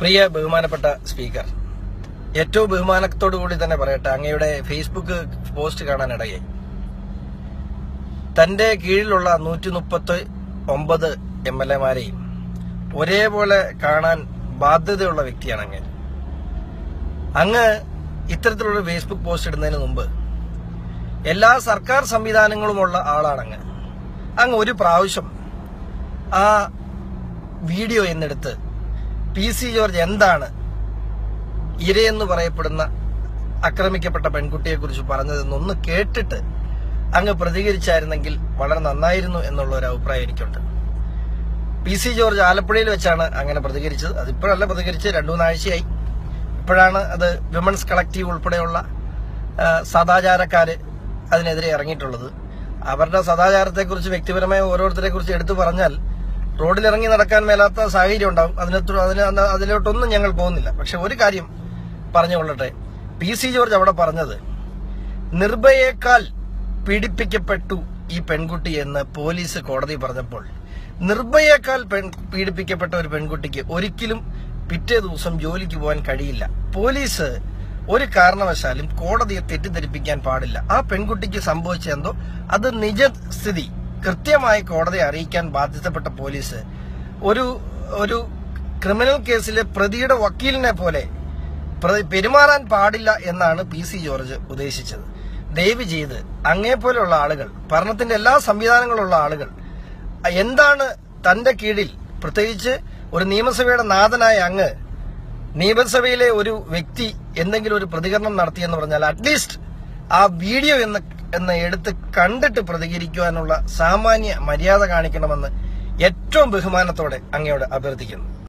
പ്രിയ ബഹുമാനപ്പെട്ട സ്പീക്കർ ഏറ്റവും ബഹുമാനത്തോടു കൂടി തന്നെ പറയട്ടെ അങ്ങയുടെ ഫേസ്ബുക്ക് പോസ്റ്റ് കാണാനിടയായി തന്റെ കീഴിലുള്ള നൂറ്റി മുപ്പത്തി ഒമ്പത് എം എൽ എമാരെയും ഒരേപോലെ കാണാൻ ബാധ്യതയുള്ള വ്യക്തിയാണ് അങ്ങ് അങ്ങ് ഇത്തരത്തിലുള്ള ഫേസ്ബുക്ക് പോസ്റ്റ് ഇടുന്നതിന് മുമ്പ് എല്ലാ സർക്കാർ സംവിധാനങ്ങളുമുള്ള ആളാണ് അങ്ങ് അങ്ങ് ഒരു പ്രാവശ്യം ആ വീഡിയോ എന്നെടുത്ത് പി സി ജോർജ് എന്താണ് ഇരയെന്ന് പറയപ്പെടുന്ന ആക്രമിക്കപ്പെട്ട പെൺകുട്ടിയെ കുറിച്ച് പറഞ്ഞതെന്നൊന്ന് കേട്ടിട്ട് അങ്ങ് പ്രതികരിച്ചായിരുന്നെങ്കിൽ വളരെ നന്നായിരുന്നു എന്നുള്ള ഒരു അഭിപ്രായം എനിക്കുണ്ട് പി സി ജോർജ് ആലപ്പുഴയിൽ വെച്ചാണ് അങ്ങനെ പ്രതികരിച്ചത് അതിപ്പോഴല്ല പ്രതികരിച്ച് രണ്ടു മൂന്നാഴ്ചയായി ഇപ്പോഴാണ് അത് വിമൻസ് കളക്റ്റീവ് ഉൾപ്പെടെയുള്ള ആ, സദാചാരക്കാര് അതിനെതിരെ ഇറങ്ങിയിട്ടുള്ളത് അവരുടെ സദാചാരത്തെക്കുറിച്ച് വ്യക്തിപരമായ ഓരോരുത്തരെ കുറിച്ച് എടുത്തു പറഞ്ഞാൽ റോഡിലിറങ്ങി നടക്കാൻ മേലാത്ത സാഹചര്യം ഉണ്ടാവും അതിനകത്ത് അതിന് അന്ന് അതിലോട്ടൊന്നും ഞങ്ങൾ പോകുന്നില്ല പക്ഷെ ഒരു കാര്യം പറഞ്ഞുകൊള്ളട്ടെ പി സി ജോർജ് അവിടെ പറഞ്ഞത് നിർഭയേക്കാൾ പീഡിപ്പിക്കപ്പെട്ടു ഈ പെൺകുട്ടി എന്ന് പോലീസ് കോടതി പറഞ്ഞപ്പോൾ നിർഭയേക്കാൾ പെൺ പീഡിപ്പിക്കപ്പെട്ട ഒരു പെൺകുട്ടിക്ക് ഒരിക്കലും പിറ്റേ ദിവസം ജോലിക്ക് പോകാൻ കഴിയില്ല പോലീസ് ഒരു കാരണവശാലും കോടതിയെ തെറ്റിദ്ധരിപ്പിക്കാൻ പാടില്ല ആ പെൺകുട്ടിക്ക് സംഭവിച്ച എന്തോ അത് നിജസ്ഥിതി കൃത്യമായി കോടതിയെ അറിയിക്കാൻ ബാധ്യതപ്പെട്ട പോലീസ് ഒരു ഒരു ക്രിമിനൽ കേസിലെ പ്രതിയുടെ വക്കീലിനെ പോലെ പ്ര- പെരുമാറാൻ പാടില്ല എന്നാണ് പി സി ജോർജ് ഉദ്ദേശിച്ചത് ദയവ് ചെയ്ത് അങ്ങേപ്പോലെയുള്ള ആളുകൾ ഭരണത്തിന്റെ എല്ലാ സംവിധാനങ്ങളുള്ള ആളുകൾ എന്താണ് തന്റെ കീഴിൽ പ്രത്യേകിച്ച് ഒരു നിയമസഭയുടെ നാഥനായ അങ്ങ് നിയമസഭയിലെ ഒരു വ്യക്തി എന്തെങ്കിലും ഒരു പ്രതികരണം നടത്തിയെന്ന് പറഞ്ഞാൽ അറ്റ്ലീസ്റ്റ് ആ വീഡിയോ എന്ന് എന്ന് എടുത്ത് കണ്ടിട്ട് പ്രതികരിക്കുവാനുള്ള സാമാന്യ മര്യാദ കാണിക്കണമെന്ന് ഏറ്റവും ബഹുമാനത്തോടെ അങ്ങയോട് അഭ്യർത്ഥിക്കുന്നു